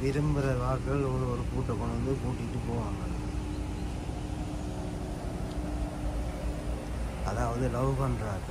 விரும்புகிற வாக்கள் ஒரு ஒரு கூட்டை கொண்டு வந்து கூட்டிகிட்டு போவாங்க அதாவது லவ் பண்ணுறாங்க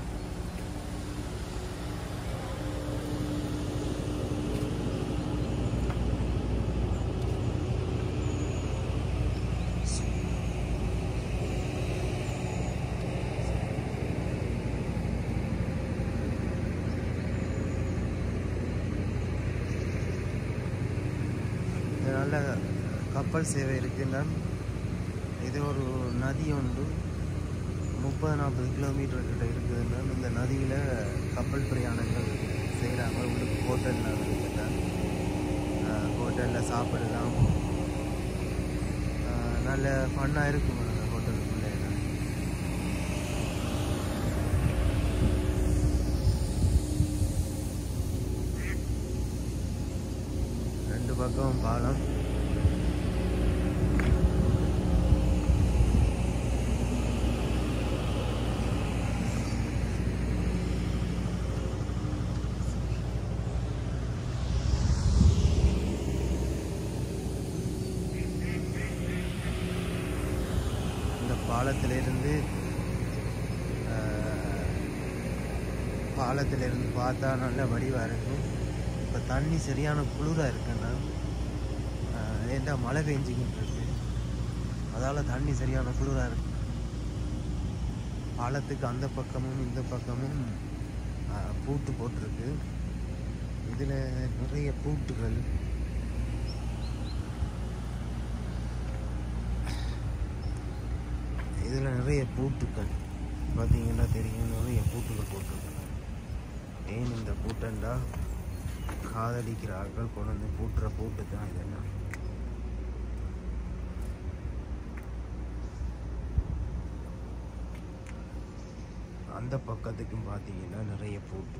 நல்ல கப்பல் சேவை இருக்குன்னா இது ஒரு நதி ஒன்று முப்பது நாற்பது கிலோமீட்டர் கிட்ட இருக்குதுன்னா இந்த நதியில் கப்பல் பிரயாணங்கள் செய்கிறாங்க உங்களுக்கு ஹோட்டலில் இருக்குன்னா ஹோட்டலில் சாப்பிடலாம் ஆஹ் நல்ல ஃபன்னாக இருக்கும் அந்த ஹோட்டலுக்குள்ளே ரெண்டு பக்கம் பாலம் இந்த பாலத்திலிருந்து ஆஹ், பாலத்திலிருந்து பார்த்தா நல்ல வடிவாக இருக்கும் இப்போ தண்ணி சரியான குளிராக இருக்குன்னா ஏண்டா மழை பெஞ்சிக்கிட்டு இருக்கு அதால் தண்ணி சரியான குளிராக இருக்கு பாலத்துக்கு அந்த பக்கமும் இந்த பக்கமும் ஆஹ், பூட்டு போட்டிருக்கு இதில் நிறைய பூட்டுகள் இதில் நிறைய பூட்டுக்கள் பார்த்தீங்கன்னா தெரியும் நிறைய பூட்டுகள் போட்டிருக்கு ஏன் இந்த பூட்டண்டா காதலிக்கிற ஆட்கள் கொண்டு வந்து பூட்டுற பூட்டு தான் இதெல்லாம் அந்த பக்கத்துக்கும் பார்த்தீங்கன்னா நிறைய பூட்டு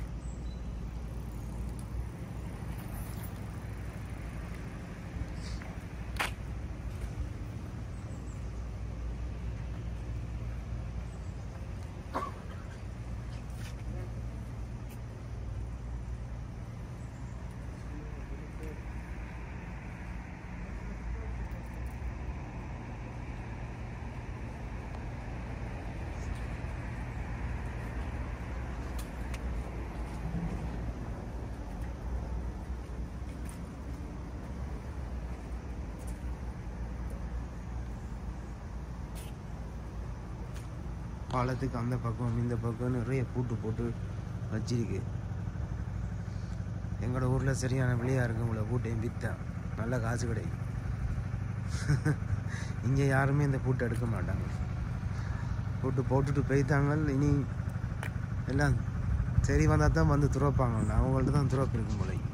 பாலத்துக்கு அந்த பக்கம் இந்த பக்கம் நிறைய பூட்டு போட்டு வச்சிருக்கு எங்களோட ஊரில் சரியான விலையாக இருக்கும் உங்களை பூட்டையும் விற்றேன் நல்ல காசு கிடைக்கும் இங்கே யாருமே இந்த பூட்டை எடுக்க மாட்டாங்க பூட்டு போட்டுட்டு போய்த்தாங்க இனி எல்லாம் சரி வந்தால் தான் வந்து துறப்பாங்க அவங்கள்ட்ட தான் துறப்பு இருக்கும் போல